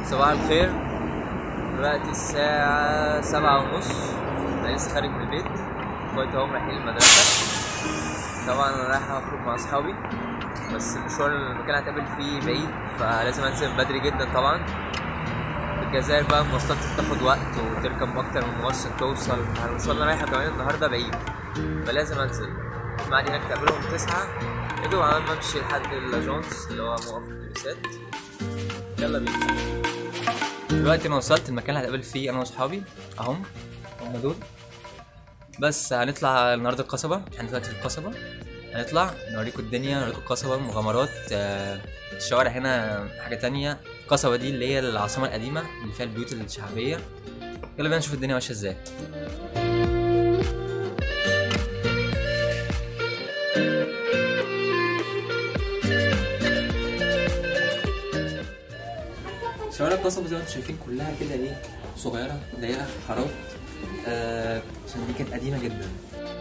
صباح الخير دلوقتي الساعة سبعة ونص أنا لسه خارج من البيت اخواتي اهم رايحين المدرسة طبعا أنا رايح أخرج مع أصحابي بس المشوار المكان اللي هتقابل فيه بعيد فلازم أنزل بدري جدا طبعا في الجزائر بقى المواصلات بتاخد وقت وتركب أكتر من موصل عشان توصل المشوار اللي أنا رايحه كمان النهاردة بعيد فلازم أنزل الميعاد هناك تقابلهم تسعة يا دوب عمال ما امشي لحد الاجونس اللي هو موقف الاتوبيسات يلا بينا دلوقتي انا وصلت المكان اللي هتقابل فيه انا واصحابي اهم هم دول بس هنطلع النهارده القصبة احنا دلوقتي في القصبة هنطلع نوريكم الدنيا نوريكم القصبة المغامرات آه، الشوارع هنا حاجة تانية القصبة دي اللي هي العاصمة القديمة اللي فيها البيوت الشعبية يلا بينا نشوف الدنيا ماشية ازاي شوارع القصبة زي ما انتم شايفين كلها كده ايه صغيرة دايرة حارات آه عشان دي كانت قديمة جدا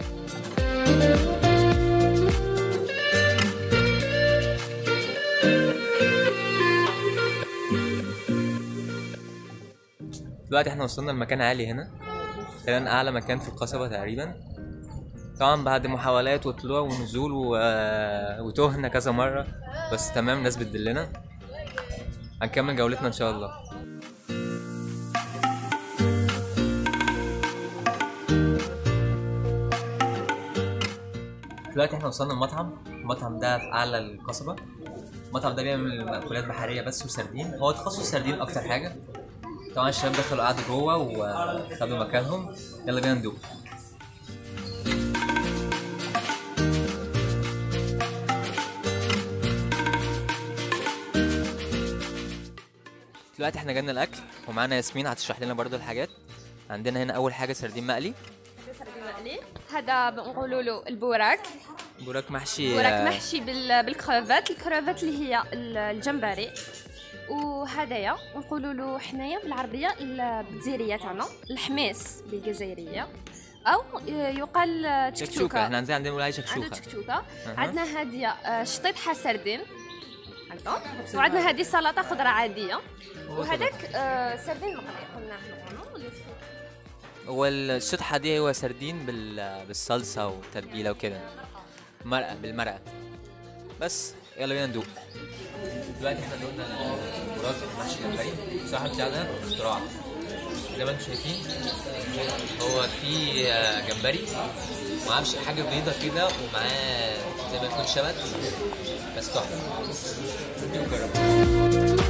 دلوقتي احنا وصلنا لمكان عالي هنا كان اعلى مكان في القصبة تقريبا طبعا بعد محاولات وطلوع ونزول و... وتهنا كذا مرة بس تمام ناس بتدلنا هنكمل جولتنا ان شاء الله دلوقتي احنا وصلنا المطعم المطعم ده في اعلى القصبة المطعم ده بيعمل مأكولات بحرية بس وسردين هو تخصص سردين اكتر حاجة طبعا الشباب دخلوا قعدوا جوه وخدوا مكانهم يلا بينا ندوق دلوقتي احنا جالنا الاكل ومعانا ياسمين هتشرح لنا برضو الحاجات عندنا هنا اول حاجه سردين مقلي سردين مقلي هذا بنقولوا له البوراك بوراك محشي بوراك آه، محشي بال... بالكرافات الكرافات اللي هي ال- الجمبري وهدايا نقولوا له حنايا بالعربيه ال- بالجزائريه تاعنا الحماس بالجزائريه او يقال شكشوكه تشكشوكه احنا عندنا عندنا عليها عندنا شكشوكه تشكشوكه أها. عندنا هذه آه، شطيطحه سردين هكا وعندنا هذه سلطه خضراء عاديه وهذاك آه، سردين مقلي قلنا احنا قلنا والشطحه دي هو سردين بال... بالصلصه والتتبيله وكده مرقه بالمرقه بس يلا بينا ندوق دلوقتي احنا دوقنا البوراك محشي جمبري صراحه بتاع ده اختراع زي ما انتم شايفين هو في آه، جمبري معاه حاجه بيضه كده ومعاه زي ما يكون شبت بس تحفه ندوق جرب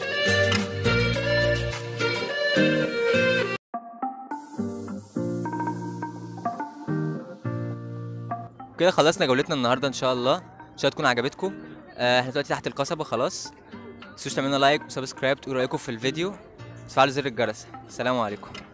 كده خلصنا جولتنا النهارده ان شاء الله ان شاء الله تكون عجبتكم آه، احنا دلوقتي تحت القصبه خلاص متنسوش تعملوا لايك وسبسكرايب تقولوا رايكم في الفيديو تفعلوا زر الجرس السلام عليكم